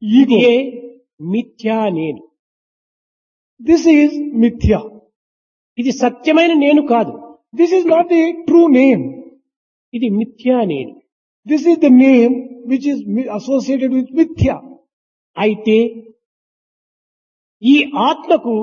ego. ఇదే మిథ్యా నేను This is mithya. ఇది సత్యమైన నేను కాదు This is not the true name. ఇది మిథ్యా నేను This is the name which is mi- associated with mithya. అయితే ఈ ఆత్మకు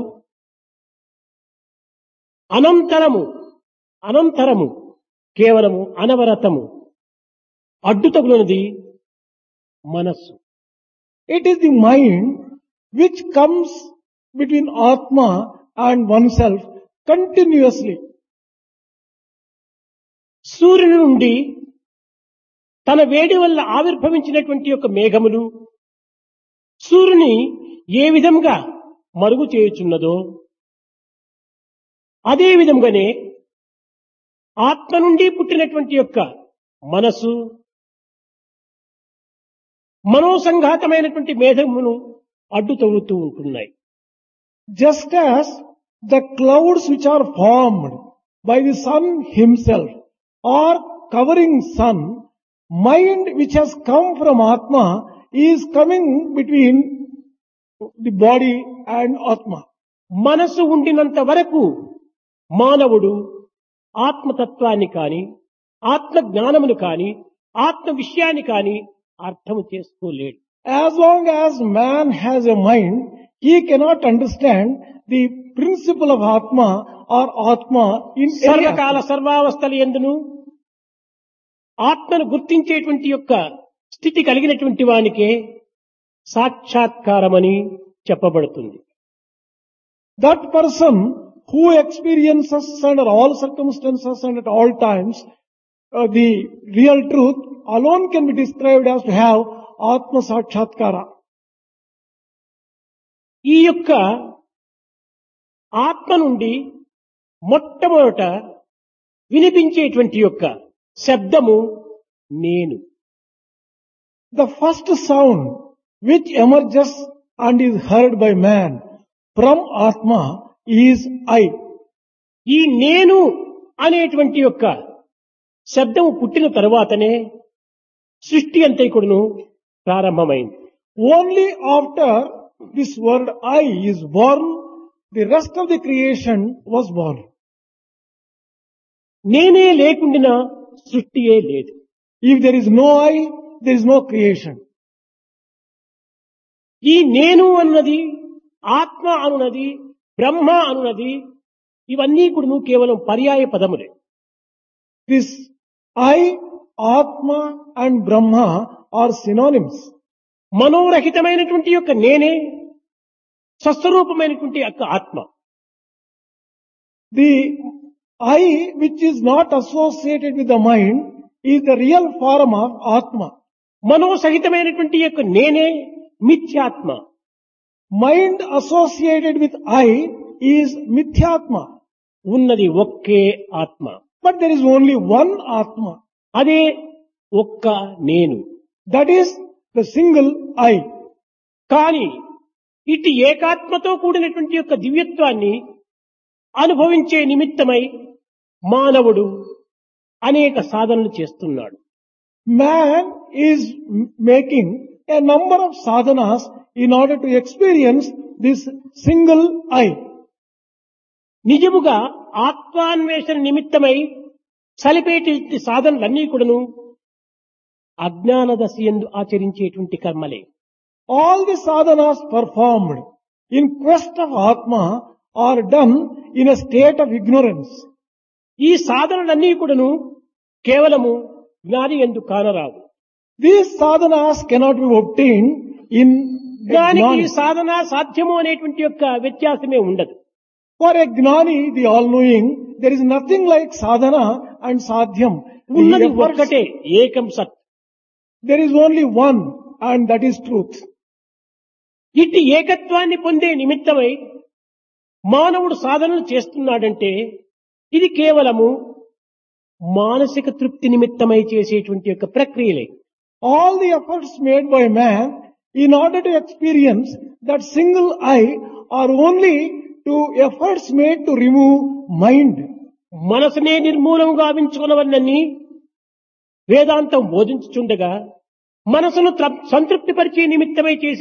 అనంతరము అనంతరము కేవలము అనవరతము అడ్డు తగులున్నది మనస్సు It is the mind which comes between Atma and oneself continuously. సూర్యుని నుండి తన వేడి వల్ల ఆవిర్భవించినటువంటి యొక్క మేఘములు సూర్యుని ఏ విధంగా మరుగు చేయుచున్నదో అదే విధంగానే ఆత్మ నుండి పుట్టినటువంటి యొక్క మనసు మనోసంఘాతమైనటువంటి మేఘమును అడ్డు తగులుతూ ఉంటున్నాయి Just as the clouds which are formed by the sun himself are covering sun, mind which has come from Atma is coming between the body and Atma. మనసు ఉండినంత వరకు మానవుడు ఆత్మతత్వాన్ని కాని ఆత్మ జ్ఞానమును కాని ఆత్మ విషయాన్ని కాని అర్థము చేసుకోలేడు As long as man has a mind, he cannot understand the principle of Atma or Atma in any సర్వకాల aspect. సర్వావస్థల ఎందును ఆత్మను గుర్తించేటువంటి యొక్క స్థితి కలిగినటువంటి వానికే సాక్షాత్కారమని చెప్పబడుతుంది That person who experiences under all circumstances and at all times uh, the real truth alone can be described as to have Atma Sakshatkara. ఈ యొక్క ఆత్మ నుండి మొట్టమొదట వినిపించేటువంటి యొక్క శబ్దము నేను The first sound which emerges and is heard by man from Atma is I. ఈ నేను అనేటువంటి యొక్క శబ్దము పుట్టిన తరువాతనే సృష్టి అంతైకుడును ప్రారంభమైంది Only after this word I is born, the rest of the creation was born. నేనే లేకుండిన సృష్టియే లేదు If there is no I, there is no creation. ఈ నేను అన్నది ఆత్మ అనున్నది బ్రహ్మ అనున్నది ఇవన్నీ కూడా కేవలం పర్యాయ పదములే This I, Atma and Brahma are synonyms. మనోరహితమైనటువంటి యొక్క నేనే స్వస్వరూపమైనటువంటి యొక్క ఆత్మ The I which is not associated with the mind is the real form of Atma. మనోసహితమైనటువంటి యొక్క నేనే మిథ్యాత్మ Mind associated with I is Mithyatma. ఉన్నది ఒక్కే ఆత్మ But there is only one Atma. అదే ఒక్క నేను That is the single I. కానీ ఇటు ఏకాత్మతో కూడినటువంటి యొక్క దివ్యత్వాన్ని అనుభవించే నిమిత్తమై మానవుడు అనేక సాధనలు చేస్తున్నాడు Man is m- making a number of sadhanas in order to experience this single I. నిజముగా ఆత్మాన్వేషణ నిమిత్తమై సలిపేటి సాధనలన్నీ కూడాను అజ్ఞాన దశ ఎందు ఆచరించేటువంటి కర్మలే All the sadhanas performed in quest of Atma are done in a state of ignorance. ఈ సాధనలన్నీ కూడాను కేవలము జ్ఞాని ఎందు కానరావు These sadhanas cannot be obtained in a జ్ఞానికి gnani. సాధన సాధ్యము అనేటువంటి యొక్క వ్యత్యాసమే ఉండదు For a gnani, the all-knowing, there is nothing like sadhana and sadhyam. The ఉన్నది efforts- ఒక్కటే ఏకం సత్ there is only one and that is truth. ఇట్టి ఏకత్వాన్ని పొందే నిమిత్తమై మానవుడు సాధనలు చేస్తున్నాడంటే ఇది కేవలము మానసిక తృప్తి నిమిత్తమై చేసేటువంటి యొక్క ప్రక్రియలే All the efforts made by man in order to experience that single I are only to efforts made to remove mind. మనసునే నిర్మూలం గావించుకున్నవన్నీ వేదాంతం బోధించుచుండగా మనసును త్ర- సంతృప్తిపరిచే నిమిత్తమై చేసే